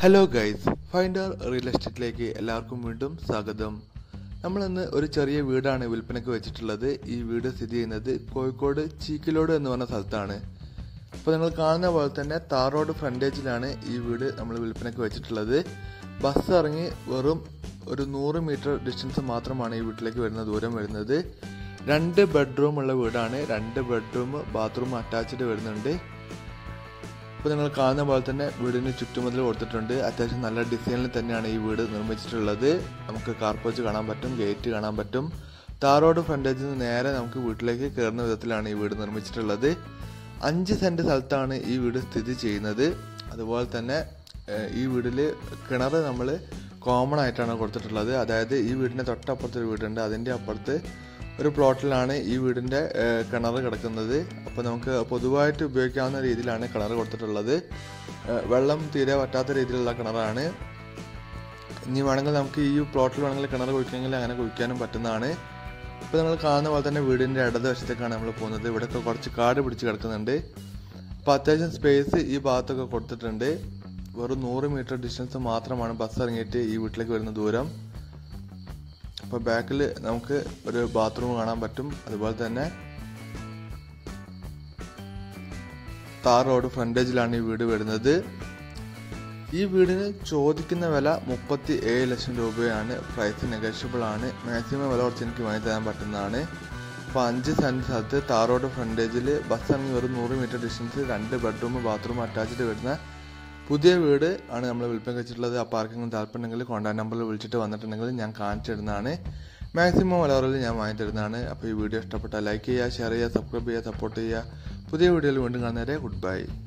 hello guys finder real എസ്റ്റേറ്റിലേക്ക് എല്ലാവർക്കും വീണ്ടും സ്വാഗതം നമ്മളിന്ന് ഒരു ചെറിയ വീടാണ് വിൽപ്പനയ്ക്ക് വെച്ചിട്ടുള്ളത് ഈ വീട് സ്ഥിതി ചെയ്യുന്നത് കോഴിക്കോട് ചീക്കിലോട് എന്ന് പറഞ്ഞ സ്ഥലത്താണ് ഇപ്പോൾ നിങ്ങൾ കാണുന്ന പോലെ തന്നെ താർ റോഡ് ഫ്രണ്ടേജിലാണ് ഈ വീട് നമ്മൾ വിൽപ്പനയ്ക്ക് വെച്ചിട്ടുള്ളത് ബസ് ഇറങ്ങി വെറും ഒരു നൂറ് മീറ്റർ ഡിസ്റ്റൻസ് മാത്രമാണ് ഈ വീട്ടിലേക്ക് വരുന്ന ദൂരം വരുന്നത് രണ്ട് ബെഡ്റൂം ഉള്ള വീടാണ് രണ്ട് ബെഡ്റൂം ബാത്റൂം അറ്റാച്ച്ഡ് വരുന്നുണ്ട് ഇപ്പോൾ നിങ്ങൾ കാണുന്ന പോലെ തന്നെ വീടിന് ചുറ്റുമതിൽ കൊടുത്തിട്ടുണ്ട് അത്യാവശ്യം നല്ല ഡിസൈനിൽ തന്നെയാണ് ഈ വീട് നിർമ്മിച്ചിട്ടുള്ളത് നമുക്ക് കാർപ്പോച്ച് കാണാൻ പറ്റും ഗേറ്റ് കാണാൻ പറ്റും താറോഡ് ഫ്രണ്ടേജിൽ നിന്ന് നേരെ നമുക്ക് വീട്ടിലേക്ക് കയറുന്ന വിധത്തിലാണ് ഈ വീട് നിർമ്മിച്ചിട്ടുള്ളത് അഞ്ച് സെൻറ്റ് സ്ഥലത്താണ് ഈ വീട് സ്ഥിതി ചെയ്യുന്നത് അതുപോലെ തന്നെ ഏഹ്, ഈ വീട്ടിൽ കിണർ നമ്മൾ കോമൺ ആയിട്ടാണ് കൊടുത്തിട്ടുള്ളത് അതായത് ഈ വീടിൻ്റെ തൊട്ടപ്പുറത്ത് ഒരു വീടുണ്ട് അതിൻ്റെ അപ്പുറത്ത് ഒരു പ്ലോട്ടിലാണ് ഈ വീടിൻ്റെ കിണർ കിടക്കുന്നത് അപ്പോൾ നമുക്ക് പൊതുവായിട്ട് ഉപയോഗിക്കാവുന്ന രീതിയിലാണ് കിണർ കൊടുത്തിട്ടുള്ളത് ഏഹ് വെള്ളം തീരെ പറ്റാത്ത രീതിയിലുള്ള കിണറാണ് ഇനി വേണമെങ്കിൽ നമുക്ക് ഈ പ്ലോട്ടിൽ വേണമെങ്കിൽ കിണർ കുഴിക്കണമെങ്കിൽ അങ്ങനെ കുഴിക്കാനും പറ്റുന്നതാണ് ഇപ്പോൾ നമ്മൾ കാണുന്ന പോലെ തന്നെ വീടിൻ്റെ ഇടതുവശത്തേക്കാണ് നമ്മൾ പോകുന്നത് ഇവിടെയൊക്കെ കുറച്ച് കാട് പിടിച്ച് കിടക്കുന്നുണ്ട് അപ്പോൾ അത്യാവശ്യം സ്പേസ് ഈ ഭാഗത്തൊക്കെ കൊടുത്തിട്ടുണ്ട് വെറും നൂറ് മീറ്റർ ഡിസ്റ്റൻസ് മാത്രമാണ് ബസ് ഇറങ്ങിയിട്ട് ഈ വീട്ടിലേക്ക് വരുന്ന ദൂരം അപ്പോൾ ബാക്കിൽ നമുക്ക് ഒരു ബാത്റൂം കാണാൻ പറ്റും അതുപോലെ തന്നെ താർ റോഡ് ഫ്രണ്ടേജിലാണ് ഈ വീട് വരുന്നത് ഈ വീടിന് ചോദിക്കുന്ന വില മുപ്പത്തി ഏഴ് ലക്ഷം രൂപയാണ് പ്രൈസ് നെഗോഷ്യബിൾ ആണ് മാക്സിമം വില കുറച്ച് എനിക്ക് വാങ്ങി തരാൻ പറ്റുന്നതാണ് അപ്പോൾ അഞ്ച് സെൻറ്റ് സ്ഥലത്ത് താർ റോഡ് ഫ്രണ്ടേജിൽ ബസ് ഇറങ്ങി ഒരു നൂറ് മീറ്റർ ഡിസ്റ്റൻസ് രണ്ട് ബെഡ്റൂം ബാത്റൂം അറ്റാച്ച്ഡ് വരുന്ന പുതിയ വീട് ആണ് നമ്മൾ വിൽപ്പന വെച്ചിട്ടുള്ളത് അപ്പോൾ ആർക്കെങ്കിലും താല്പര്യമുണ്ടെങ്കിൽ കോൺടാക്ട് നമ്പറിൽ വിളിച്ചിട്ട് വന്നിട്ടുണ്ടെങ്കിൽ ഞാൻ കാണിച്ചു തരുന്നതാണ് മാക്സിമം വിലവറിൽ ഞാൻ വാങ്ങി തരുന്നതാണ് അപ്പോൾ ഈ വീഡിയോ ഇഷ്ടപ്പെട്ടാൽ ലൈക്ക് ചെയ്യുക ഷെയർ ചെയ്യുക സബ്സ്ക്രൈബ് ചെയ്യുക സപ്പോർട്ട് ചെയ്യുക പുതിയ വീഡിയോയിൽ വീണ്ടും കാണുന്നവരെ ഗുഡ് ബൈ